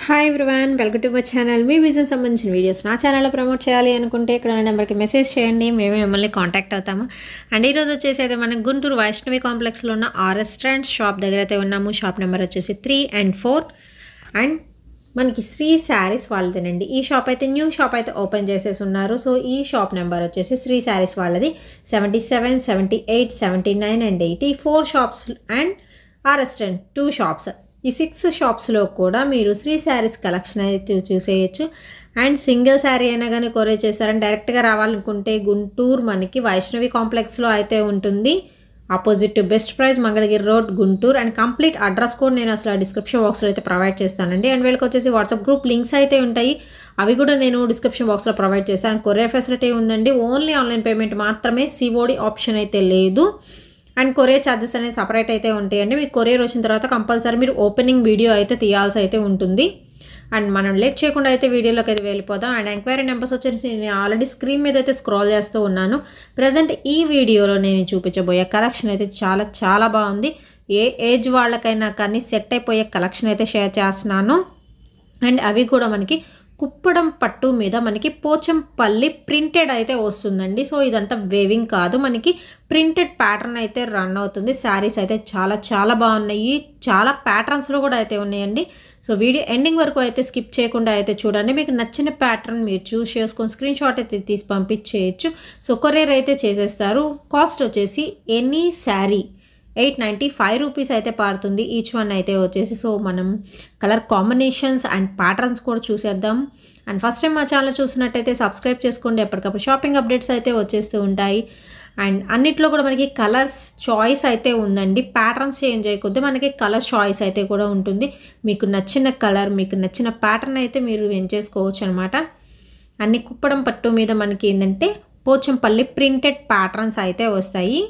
hi everyone welcome to my channel మీ business సంబంధించిన videos నా ఛానల్లో ప్రమోట్ చేయాలి అనుకుంటే ఇక్కడ ఉన్న నెంబర్కి మెసేజ్ చేయండి మేము మిమ్మల్ని కాంటాక్ట్ అవుతాము అండ్ ఈరోజు వచ్చేసి అయితే మనం గుంటూరు వైష్ణవి కాంప్లెక్స్లో ఉన్న ఆ రెస్టారెంట్ షాప్ దగ్గర అయితే ఉన్నాము షాప్ నెంబర్ వచ్చేసి త్రీ అండ్ ఫోర్ అండ్ మనకి శ్రీ శారీస్ వాళ్ళదేనండి ఈ షాప్ అయితే న్యూ షాప్ అయితే ఓపెన్ చేసేసి ఉన్నారు సో ఈ షాప్ నెంబర్ వచ్చేసి శ్రీ శారీస్ వాళ్ళది seventy seven seventy eight seventy nine and eighty four shops and ఆ రెస్టారెంట్ టూ షాప్స్ ఈ సిక్స్ షాప్స్లో కూడా మీరు శ్రీ శారీస్ కలెక్షన్ అయితే చూసేయచ్చు అండ్ సింగిల్ శారీ అయినా కానీ కొరే చేస్తారని డైరెక్ట్గా రావాలనుకుంటే గుంటూరు మనకి వైష్ణవి కాంప్లెక్స్లో అయితే ఉంటుంది opposite to best price Mangalagiri road Guntur and complete address కూడా నేను అసలు డిస్క్రిప్షన్ బాక్స్లో అయితే ప్రొవైడ్ చేస్తానండి అండ్ వీళ్ళకి వచ్చేసి వాట్సాప్ గ్రూప్ లింక్స్ అయితే ఉంటాయి అవి కూడా నేను డిస్క్రిప్షన్ బాక్స్లో ప్రొవైడ్ చేస్తాను కొరియర్ ఫెసిలిటీ ఉందండి ఓన్లీ ఆన్లైన్ పేమెంట్ మాత్రమే సిఓడి ఆప్షన్ అయితే లేదు అండ్ కొరియర్ ఛార్జెస్ అనేది సపరేట్ అయితే ఉంటాయండి మీకు కొరియర్ వచ్చిన తర్వాత కంపల్సరీ మీరు ఓపెనింగ్ వీడియో అయితే తీయాల్సి అయితే ఉంటుంది అండ్ మనం లేట్ చేయకుండా అయితే వీడియోలోకి అయితే వెళ్ళిపోదాం అండ్ ఎంక్వైరీ నెంబర్స్ వచ్చేసి నేను ఆల్రెడీ స్క్రీన్ మీద అయితే స్క్రోల్ చేస్తూ ఉన్నాను ప్రజెంట్ ఈ వీడియోలో నేను చూపించబోయే కలెక్షన్ అయితే చాలా చాలా బాగుంది ఏ ఏజ్ వాళ్ళకైనా కానీ సెట్ అయిపోయే కలెక్షన్ అయితే షేర్ చేస్తున్నాను అండ్ అవి కూడా మనకి కుప్పడం పట్టు మీద మనకి పోచంపల్లి ప్రింటెడ్ అయితే వస్తుందండి సో ఇదంతా వేవింగ్ కాదు మనకి ప్రింటెడ్ ప్యాటర్న్ అయితే రన్ అవుతుంది శారీస్ అయితే చాలా చాలా బాగున్నాయి చాలా ప్యాటర్న్స్లో కూడా అయితే ఉన్నాయండి సో వీడియో ఎండింగ్ వరకు అయితే స్కిప్ చేయకుండా అయితే చూడండి మీకు నచ్చిన ప్యాటర్న్ మీరు చూస్ చేసుకొని స్క్రీన్ షాట్ అయితే తీసి పంపించేయచ్చు సో కొరియర్ అయితే చేసేస్తారు కాస్ట్ వచ్చేసి any sari eight ninety five rupees అయితే పడుతుంది ఈచ్ వన్ అయితే వచ్చేసి సో మనం కలర్ కాంబినేషన్స్ అండ్ ప్యాటర్న్స్ కూడా చూసేద్దాం అండ్ ఫస్ట్ టైం మా ఛానల్ చూసినట్టయితే సబ్స్క్రైబ్ చేసుకోండి ఎప్పటికప్పుడు షాపింగ్ అప్డేట్స్ అయితే వచ్చేస్తూ ఉంటాయి అండ్ అన్నిట్లో కూడా మనకి కలర్స్ చాయిస్ అయితే ఉందండి ప్యాటర్న్స్ చేంజ్ చేయకొద్ది మనకి కలర్ చాయిస్ అయితే కూడా ఉంటుంది మీకు నచ్చిన కలర్ మీకు నచ్చిన ప్యాటర్న్ అయితే మీరు ఎంచేసుకోవచ్చు అనమాట అన్ని కుప్పడం పట్టు మీద మనకి ఏంటంటే పోచంపల్లి ప్రింటెడ్ ప్యాటర్న్స్ అయితే వస్తాయి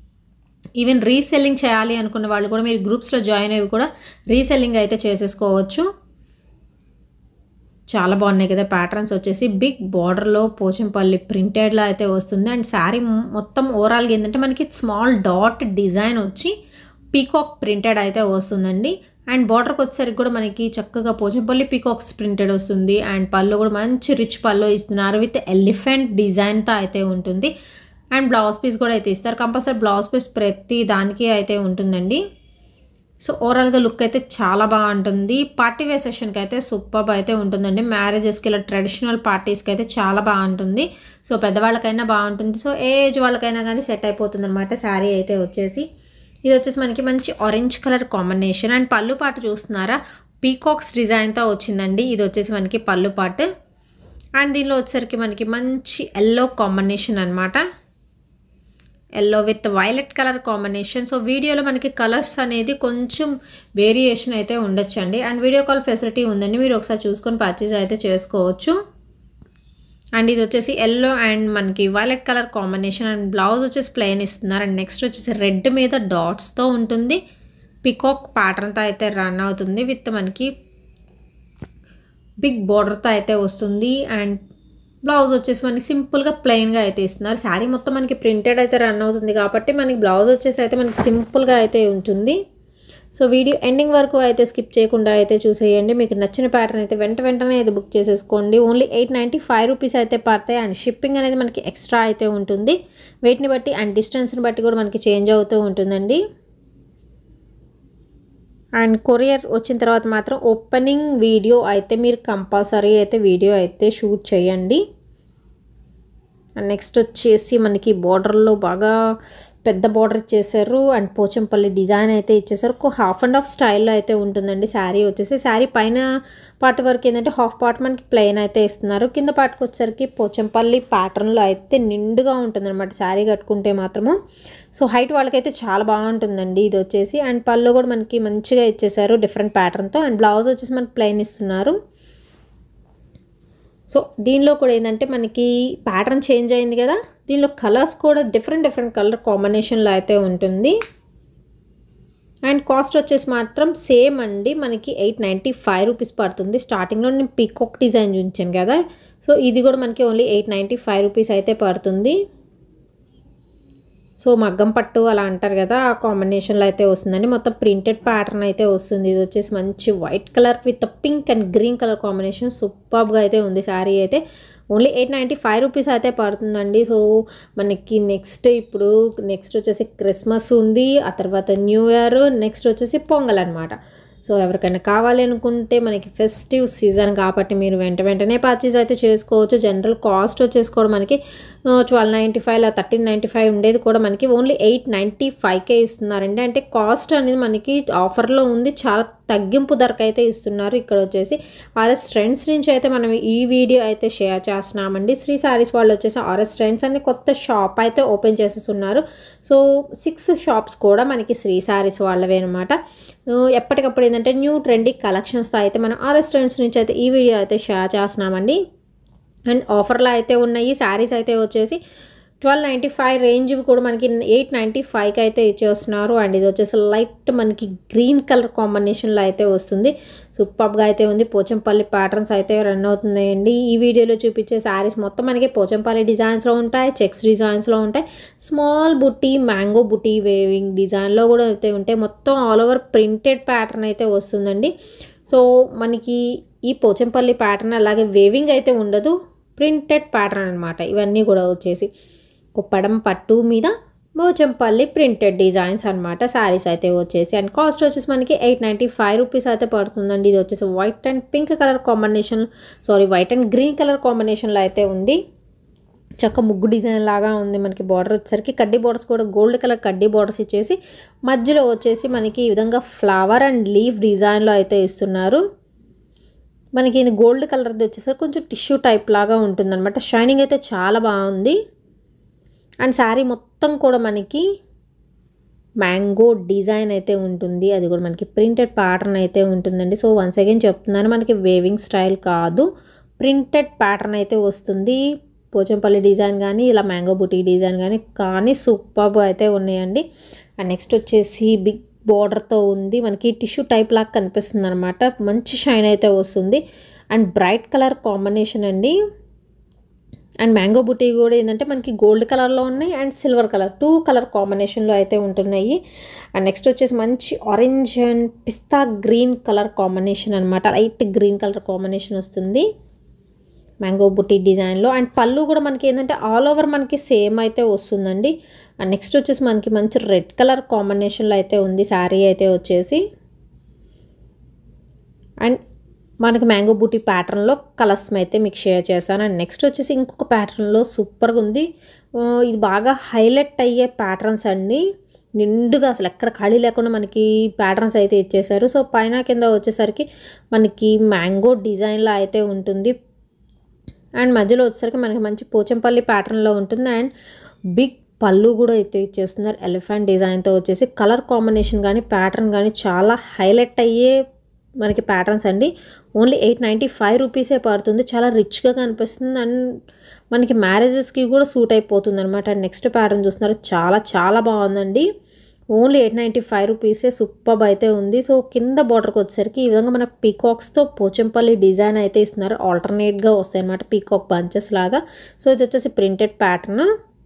ఈవెన్ రీసెల్లింగ్ చేయాలి అనుకున్న వాళ్ళు కూడా మీరు గ్రూప్స్లో జాయిన్ అయ్యి కూడా రీసెల్లింగ్ అయితే చేసేసుకోవచ్చు చాలా బాగున్నాయి కదా ప్యాటర్న్స్ వచ్చేసి బిగ్ బార్డర్లో పోచంపల్లి ప్రింటెడ్లో అయితే వస్తుంది అండ్ శారీ మొత్తం ఓవరాల్గా ఏంటంటే మనకి స్మాల్ డాట్ డిజైన్ వచ్చి పీకాక్ ప్రింటెడ్ అయితే వస్తుందండి అండ్ బార్డర్కి వచ్చేసరికి కూడా మనకి చక్కగా పోచంపల్లి పీకాక్స్ ప్రింటెడ్ వస్తుంది అండ్ పళ్ళు కూడా మంచి రిచ్ పళ్ళు ఇస్తున్నారు విత్ ఎలిఫెంట్ డిజైన్తో అయితే ఉంటుంది అండ్ బ్లౌజ్ పీస్ కూడా అయితే ఇస్తారు కంపల్సరీ బ్లౌజ్ పీస్ ప్రతి దానికి అయితే ఉంటుందండి సో ఓవరాల్గా లుక్ అయితే చాలా బాగుంటుంది పార్టీ వేర్ సెషన్కి అయితే సూపర్ అయితే ఉంటుందండి మ్యారేజెస్కి ఇలా ట్రెడిషనల్ పార్టీస్కి అయితే చాలా బాగుంటుంది సో పెద్దవాళ్ళకైనా బాగుంటుంది సో ఏ ఏజ్ వాళ్ళకైనా కానీ సెట్ అయిపోతుంది అనమాట శారీ అయితే వచ్చేసి ఇది వచ్చేసి మనకి మంచి ఆరెంజ్ కలర్ కాంబినేషన్ అండ్ పళ్ళు పాటు చూస్తున్నారా పీకాక్స్ డిజైన్తో వచ్చిందండి ఇది వచ్చేసి మనకి పళ్ళు పాటు అండ్ దీనిలో వచ్చేసరికి మనకి మంచి ఎల్లో కాంబినేషన్ అనమాట yellow with violet colour combination so వీడియోలో మనకి కలర్స్ అనేది కొంచెం వేరియేషన్ అయితే ఉండొచ్చండి అండ్ వీడియో కాల్ ఫెసిలిటీ ఉందండి మీరు ఒకసారి చూసుకొని పర్చేజ్ అయితే చేసుకోవచ్చు అండ్ ఇది వచ్చేసి ఎల్లో అండ్ మనకి violet colour combination and blouse వచ్చేసి ప్లెయిన్ ఇస్తున్నారు అండ్ నెక్స్ట్ వచ్చేసి రెడ్ మీద డాట్స్తో ఉంటుంది పికాక్ ప్యాటర్న్తో అయితే రన్ అవుతుంది విత్ మనకి బిగ్ బార్డర్తో అయితే వస్తుంది అండ్ బ్లౌజ్ వచ్చేసి మనకి సింపుల్గా ప్లెయిన్గా అయితే ఇస్తున్నారు శారీ మొత్తం మనకి ప్రింటెడ్ అయితే రన్ అవుతుంది కాబట్టి మనకి బ్లౌజ్ వచ్చేసి అయితే మనకి సింపుల్గా అయితే ఉంటుంది సో వీడియో ఎండింగ్ వరకు అయితే స్కిప్ చేయకుండా అయితే చూసేయండి మీకు నచ్చిన ప్యాటర్న్ అయితే వెంట వెంటనే అయితే బుక్ చేసేసుకోండి only eight ninety five rupees అయితే పడతాయి అండ్ షిప్పింగ్ అనేది మనకి ఎక్స్ట్రా అయితే ఉంటుంది వెయిట్ని బట్టి అండ్ డిస్టెన్స్ని బట్టి కూడా మనకి చేంజ్ అవుతూ ఉంటుందండి అండ్ కొరియర్ వచ్చిన తర్వాత మాత్రం ఓపెనింగ్ వీడియో అయితే మీరు కంపల్సరీ అయితే వీడియో అయితే షూట్ చేయండి అండ్ నెక్స్ట్ వచ్చేసి మనకి బార్డర్లో బాగా పెద్ద బార్డర్ ఇచ్చేసారు అండ్ పోచంపల్లి డిజైన్ అయితే ఇచ్చేసారు ఒక హాఫ్ అండ్ హాఫ్ స్టైల్లో అయితే ఉంటుందండి శారీ వచ్చేసి శారీ పైన పార్ట్ వరకు ఏంటంటే హాఫ్ పార్ట్ మనకి ప్లెయిన్ అయితే ఇస్తున్నారు కింద పార్ట్కి వచ్చేసరికి పోచంపల్లి ప్యాటర్న్లో అయితే నిండుగా ఉంటుందన్నమాట శారీ కట్టుకుంటే మాత్రము సో హైట్ వాళ్ళకైతే చాలా బాగుంటుందండి ఇది వచ్చేసి అండ్ పళ్ళు కూడా మనకి మంచిగా ఇచ్చేసారు డిఫరెంట్ ప్యాటర్న్తో అండ్ బ్లౌజ్ వచ్చేసి మనకి ప్లెయిన్ ఇస్తున్నారు సో దీనిలో కూడా ఏంటంటే మనకి ప్యాటర్న్ చేంజ్ అయింది కదా దీనిలో కలర్స్ కూడా డిఫరెంట్ డిఫరెంట్ కలర్ కాంబినేషన్లో అయితే ఉంటుంది అండ్ కాస్ట్ వచ్చేసి మాత్రం సేమ్ అండి మనకి ఎయిట్ నైంటీ ఫైవ్ రూపీస్ పడుతుంది స్టార్టింగ్లో నేను పీకాక్ డిజైన్ చూపించాను కదా సో ఇది కూడా మనకి only eight ninety five rupees అయితే పడుతుంది సో మగ్గం పట్టు అలా అంటారు కదా ఆ కాంబినేషన్లో అయితే వస్తుందండి మొత్తం ప్రింటెడ్ ప్యాటర్న్ అయితే వస్తుంది ఇది వచ్చేసి మంచి white colour with pink and green colour combination సూపర్గా అయితే ఉంది శారీ అయితే only eight ninety five rupees అయితే పడుతుందండి సో మనకి నెక్స్ట్ ఇప్పుడు నెక్స్ట్ వచ్చేసి క్రిస్మస్ ఉంది ఆ తర్వాత న్యూ ఇయర్ నెక్స్ట్ వచ్చేసి పొంగల్ అనమాట సో ఎవరికైనా కావాలి అనుకుంటే మనకి ఫెస్టివ్ సీజన్ కాబట్టి మీరు వెంట వెంటనే పర్చేజ్ అయితే చేసుకోవచ్చు జనరల్ కాస్ట్ వచ్చేసి కూడా మనకి ట్వెల్వ్ నైంటీ ఫైవ్ లేదా థర్టీన్ నైంటీ ఫైవ్ ఉండేది కూడా మనకి ఓన్లీ ఎయిట్ నైంటీ ఫైవ్కే ఇస్తున్నారండి అంటే కాస్ట్ అనేది మనకి ఆఫర్లో ఉంది చాలా తగ్గింపు ధరకు అయితే ఇస్తున్నారు ఇక్కడ వచ్చేసి ఆర్ఎస్ ట్రెండ్స్ నుంచి అయితే మనం ఈ వీడియో అయితే షేర్ చేస్తున్నామండి శ్రీ సారీస్ వాళ్ళు వచ్చేసి ఆర్ఎస్ ట్రెండ్స్ అని కొత్త షాప్ అయితే ఓపెన్ చేసేస్తున్నారు సో సిక్స్ షాప్స్ కూడా మనకి శ్రీ సారీస్ వాళ్ళవే అనమాట ఎప్పటికప్పుడు ఏంటంటే న్యూ ట్రెండీ కలెక్షన్స్తో అయితే మనం ఆర్ఎస్ ట్రెండ్స్ నుంచి అయితే ఈ వీడియో అయితే షేర్ చేస్తున్నామండి అండ్ ఆఫర్లో అయితే ఉన్నాయి శారీస్ అయితే వచ్చేసి ట్వెల్వ్ నైంటీ ఫైవ్ రేంజ్ కూడా మనకి ఎయిట్ నైంటీ ఫైవ్కి అయితే ఇచ్చేస్తున్నారు అండ్ ఇది వచ్చేసి లైట్ మనకి గ్రీన్ కలర్ కాంబినేషన్లో అయితే వస్తుంది సూపర్గా అయితే ఉంది పోచంపల్లి ప్యాటర్న్స్ అయితే రన్ అవుతున్నాయండి ఈ వీడియోలో చూపించే శారీస్ మొత్తం మనకి పోచంపల్లి డిజైన్స్లో ఉంటాయి చెక్స్ డిజైన్స్లో ఉంటాయి స్మాల్ బుట్టి మ్యాంగో బుట్టి వేవింగ్ డిజైన్లో కూడా అయితే ఉంటాయి మొత్తం ఆల్ ఓవర్ ప్రింటెడ్ ప్యాటర్న్ అయితే వస్తుందండి సో మనకి ఈ పోచంపల్లి ప్యాటర్న్ అలాగే వేవింగ్ అయితే ఉండదు ప్రింటెడ్ ప్యాటర్న్ అనమాట ఇవన్నీ కూడా వచ్చేసి కుప్పడం పట్టు మీద మోచంపల్లి ప్రింటెడ్ డిజైన్స్ అనమాట శారీస్ అయితే వచ్చేసి అండ్ కాస్ట్ వచ్చేసి మనకి ఎయిట్ నైంటీ ఫైవ్ రూపీస్ అయితే పడుతుందండి ఇది వచ్చేసి white and pink colour combination sorry white and green colour కాంబినేషన్లో అయితే ఉంది చక్క ముగ్గు డిజైన్ లాగా ఉంది మనకి బార్డర్ వచ్చేసరికి కడ్డీ బార్డర్స్ కూడా గోల్డ్ కలర్ కడ్డీ బార్డర్స్ ఇచ్చేసి మధ్యలో వచ్చేసి మనకి ఈ విధంగా ఫ్లవర్ అండ్ లీఫ్ డిజైన్లో అయితే ఇస్తున్నారు మనకి ఇది గోల్డ్ కలర్ది వచ్చేసరికి కొంచెం టిష్యూ టైప్ లాగా ఉంటుందన్నమాట షైనింగ్ అయితే చాలా బాగుంది అండ్ శారీ మొత్తం కూడా మనకి మ్యాంగో డిజైన్ అయితే ఉంటుంది అది కూడా మనకి ప్రింటెడ్ ప్యాటర్న్ అయితే ఉంటుందండి సో వన్స్ అగైన్ చెప్తున్నాను మనకి వేవింగ్ స్టైల్ కాదు ప్రింటెడ్ ప్యాటర్న్ అయితే వస్తుంది పోచంపల్లి డిజైన్ కానీ ఇలా మ్యాంగో బుటీ డిజైన్ కానీ కానీ సూపర్గా అయితే ఉన్నాయండి అండ్ నెక్స్ట్ వచ్చేసి బిగ్ బార్డర్తో ఉంది మనకి టిష్యూ టైప్ లాగా కనిపిస్తుంది అనమాట మంచి షైన్ అయితే వస్తుంది అండ్ బ్రైట్ కలర్ కాంబినేషన్ అండి అండ్ మ్యాంగో బుటీ కూడా ఏంటంటే మనకి గోల్డ్ కలర్లో ఉన్నాయి and silver colour two colour కాంబినేషన్లో అయితే ఉంటున్నాయి అండ్ నెక్స్ట్ వచ్చేసి మంచి ఆరెంజ్ అండ్ పిస్తా గ్రీన్ కలర్ కాంబినేషన్ అనమాట లైట్ గ్రీన్ కలర్ కాంబినేషన్ వస్తుంది మ్యాంగో బుటీ డిజైన్లో అండ్ పళ్ళు కూడా మనకి ఏంటంటే ఆల్ ఓవర్ మనకి సేమ్ అయితే వస్తుందండి అండ్ నెక్స్ట్ వచ్చేసి మనకి మంచి రెడ్ కలర్ కాంబినేషన్లో అయితే ఉంది శారీ అయితే వచ్చేసి అండ్ మనకి మ్యాంగో బూటీ ప్యాటర్న్లో కలర్స్ అయితే మీకు షేర్ చేశాను అండ్ నెక్స్ట్ వచ్చేసి ఇంకొక ప్యాటర్న్లో సూపర్గా ఉంది ఇది బాగా హైలైట్ అయ్యే ప్యాటర్న్స్ అండి నిండుగా అసలు ఎక్కడ ఖాళీ లేకుండా మనకి ప్యాటర్న్స్ అయితే ఇచ్చేసారు సో పైన కింద వచ్చేసరికి మనకి మ్యాంగో డిజైన్లో అయితే ఉంటుంది అండ్ మధ్యలో వచ్చేసరికి మనకి మంచి పోచంపల్లి ప్యాటర్న్లో ఉంటుంది అండ్ బిగ్ పళ్ళు కూడా అయితే ఇచ్చేస్తున్నారు ఎలిఫెంట్ డిజైన్తో వచ్చేసి కలర్ కాంబినేషన్ కానీ ప్యాటర్న్ కానీ చాలా హైలైట్ అయ్యే మనకి ప్యాటర్న్స్ అండి ఓన్లీ ఎయిట్ నైంటీ ఫైవ్ రూపీసే పడుతుంది చాలా రిచ్గా కనిపిస్తుంది అండ్ మనకి మ్యారేజెస్కి కూడా సూట్ అయిపోతుంది అనమాట అండ్ నెక్స్ట్ ప్యాటర్న్ చూస్తున్నారు చాలా చాలా బాగుందండి ఓన్లీ ఎయిట్ నైంటీ ఫైవ్ రూపీసే సూపర్ అయితే ఉంది సో కింద బార్డర్కి వచ్చేసరికి ఈ విధంగా మన పీకాక్స్తో పోచంపల్లి డిజైన్ అయితే ఇస్తున్నారు ఆల్టర్నేట్గా వస్తాయి అనమాట పీకాక్ బంచెస్ లాగా సో ఇది వచ్చేసి ప్రింటెడ్ ప్యాటర్న్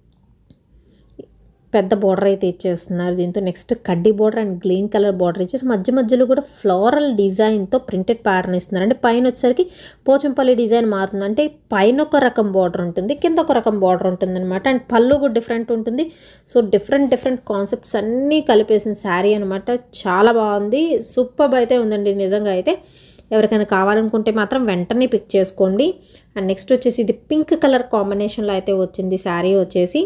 పెద్ద బార్డర్ అయితే ఇచ్చేస్తున్నారు దీంతో నెక్స్ట్ కడ్డీ border and green colour border ఇచ్చేసి మధ్య మధ్యలో కూడా ఫ్లోరల్ డిజైన్తో ప్రింటెడ్ ప్యాటర్న్ ఇస్తున్నారు అంటే పైన వచ్చేసరికి పోచంపల్లి డిజైన్ మారుతుంది అంటే పైన ఒక రకం బార్డర్ ఉంటుంది కింద ఒక రకం బార్డర్ ఉంటుంది అనమాట అండ్ పళ్ళు కూడా డిఫరెంట్ ఉంటుంది సో డిఫరెంట్ డిఫరెంట్ కాన్సెప్ట్స్ అన్నీ కలిపేసిన శారీ అనమాట చాలా బాగుంది సూపర్ అయితే ఉందండి నిజంగా అయితే ఎవరికైనా కావాలనుకుంటే మాత్రం వెంటనే పిక్ చేసుకోండి అండ్ నెక్స్ట్ వచ్చేసి ఇది పింక్ కలర్ కాంబినేషన్లో అయితే వచ్చింది శారీ వచ్చేసి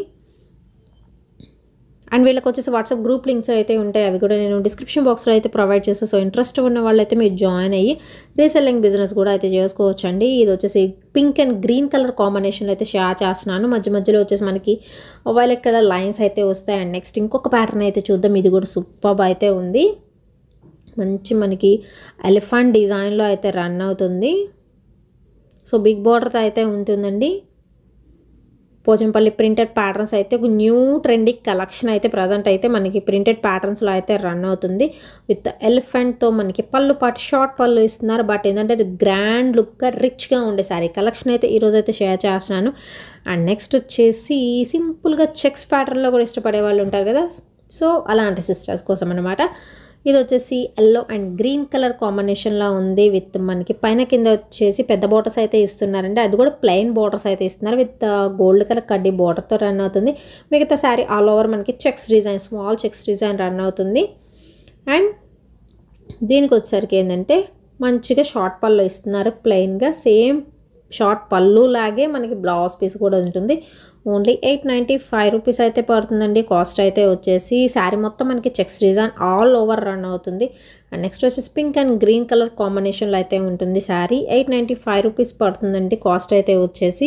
అండ్ వీళ్ళకి వచ్చేసి వాట్సాప్ గ్రూప్ లింక్స్ అయితే ఉంటాయి అవి కూడా నేను డిస్క్రిప్షన్ బాక్స్లో అయితే ప్రొవైడ్ చేస్తాను సో ఇంట్రెస్ట్ ఉన్న వాళ్ళైతే మీరు జాయిన్ అయ్యి రీసెల్లింగ్ బిజినెస్ కూడా అయితే చేసుకోవచ్చు అండి ఇది వచ్చేసి పింక్ అండ్ గ్రీన్ కలర్ కాంబినేషన్లో అయితే షేర్ చేస్తున్నాను మధ్య మధ్యలో వచ్చేసి మనకి వైలెట్ కలర్ లైన్స్ అయితే వస్తాయి అండ్ నెక్స్ట్ ఇంకొక ప్యాటర్న్ అయితే చూద్దాం ఇది కూడా సూపర్ అయితే ఉంది మంచి మనకి ఎలిఫెంట్ డిజైన్లో అయితే రన్ అవుతుంది సో బిగ్ బార్డర్తో అయితే ఉంటుందండి పోచంపల్లి ప్రింటెడ్ ప్యాటర్న్స్ అయితే ఒక న్యూ ట్రెండింగ్ కలెక్షన్ అయితే ప్రజెంట్ అయితే మనకి ప్రింటెడ్ ప్యాటర్న్స్లో అయితే రన్ అవుతుంది విత్ ఎలిఫెంట్తో మనకి పళ్ళు పాటు షార్ట్ పళ్ళు ఇస్తున్నారు బట్ ఏంటంటే గ్రాండ్ లుక్గా రిచ్గా ఉండే శారీ కలెక్షన్ అయితే ఈరోజు అయితే షేర్ చేస్తున్నాను అండ్ నెక్స్ట్ వచ్చేసి సింపుల్గా చెక్స్ ప్యాటర్న్లో కూడా ఇష్టపడే వాళ్ళు ఉంటారు కదా సో అలాంటి సిస్టర్స్ కోసం అనమాట ఇది వచ్చేసి ఎల్లో అండ్ గ్రీన్ కలర్ కాంబినేషన్లో ఉంది విత్ మనకి పైన కింద వచ్చేసి పెద్ద బోర్డర్స్ అయితే ఇస్తున్నారండి అది కూడా ప్లెయిన్ బోర్డర్స్ అయితే ఇస్తున్నారు విత్ గోల్డ్ కలర్ కడ్డీ బోర్డర్తో రన్ అవుతుంది మిగతా శారీ ఆల్ ఓవర్ మనకి checks design small checks design run అవుతుంది అండ్ దీనికి వచ్చేసరికి ఏంటంటే మంచిగా షార్ట్ పళ్ళు ఇస్తున్నారు ప్లెయిన్గా సేమ్ షార్ట్ పళ్ళు లాగే మనకి బ్లౌజ్ పీస్ కూడా ఉంటుంది only eight ninety five rupees అయితే పడుతుందండి కాస్ట్ అయితే వచ్చేసి శారీ మొత్తం మనకి checks design all over run అవుతుంది అండ్ నెక్స్ట్ వచ్చేసి పింక్ అండ్ గ్రీన్ కలర్ కాంబినేషన్లో అయితే ఉంటుంది sari eight ninety five rupees పడుతుందండి కాస్ట్ అయితే వచ్చేసి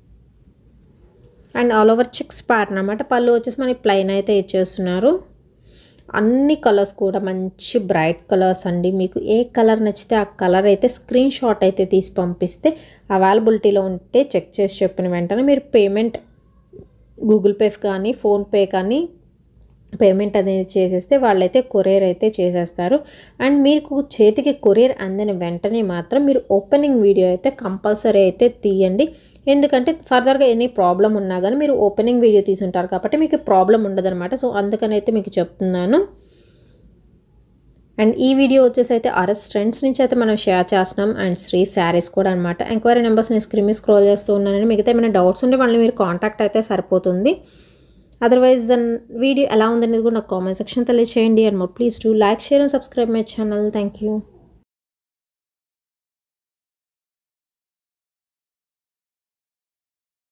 and all over checks pattern అనమాట పళ్ళు వచ్చేసి మనకి ప్లెయిన్ అయితే ఇచ్చేస్తున్నారు అన్ని కలర్స్ కూడా మంచి బ్రైట్ కలర్స్ అండి మీకు ఏ కలర్ నచ్చితే ఆ కలర్ అయితే స్క్రీన్ షాట్ అయితే తీసి పంపిస్తే అవైలబిలిటీలో ఉంటే చెక్ చేసి చెప్పిన వెంటనే మీరు పేమెంట్ గూగుల్ పే కానీ ఫోన్పే కానీ పేమెంట్ అనేది చేసేస్తే వాళ్ళైతే కొరియర్ అయితే చేసేస్తారు అండ్ మీకు చేతికి కొరియర్ అందిన వెంటనే మాత్రం మీరు ఓపెనింగ్ వీడియో అయితే కంపల్సరీ అయితే తీయండి ఎందుకంటే ఫర్దర్గా ఎనీ ప్రాబ్లం ఉన్నా కానీ మీరు ఓపెనింగ్ వీడియో తీసుంటారు కాబట్టి మీకు ప్రాబ్లం ఉండదన్నమాట సో అందుకని అయితే మీకు చెప్తున్నాను అండ్ ఈ వీడియో వచ్చేసి అయితే ఆర్ఎస్ ట్రెండ్స్ నుంచి అయితే మనం షేర్ చేస్తున్నాం అండ్ శ్రీ శారీస్ కూడా అనమాట ఎంక్వైరీ నెంబర్స్ నేను స్క్రీన్ మీద స్క్రోల్ చేస్తూ ఉన్నానని మిగతా ఏమైనా డౌట్స్ ఉంటే వాళ్ళని మీరు కాంటాక్ట్ అయితే సరిపోతుంది అదర్వైజ్ దన్ వీడియో ఎలా ఉందనేది కూడా నాకు కామెంట్ సెక్షన్ తెలియచేయండి and more please to like share and subscribe my channel thank you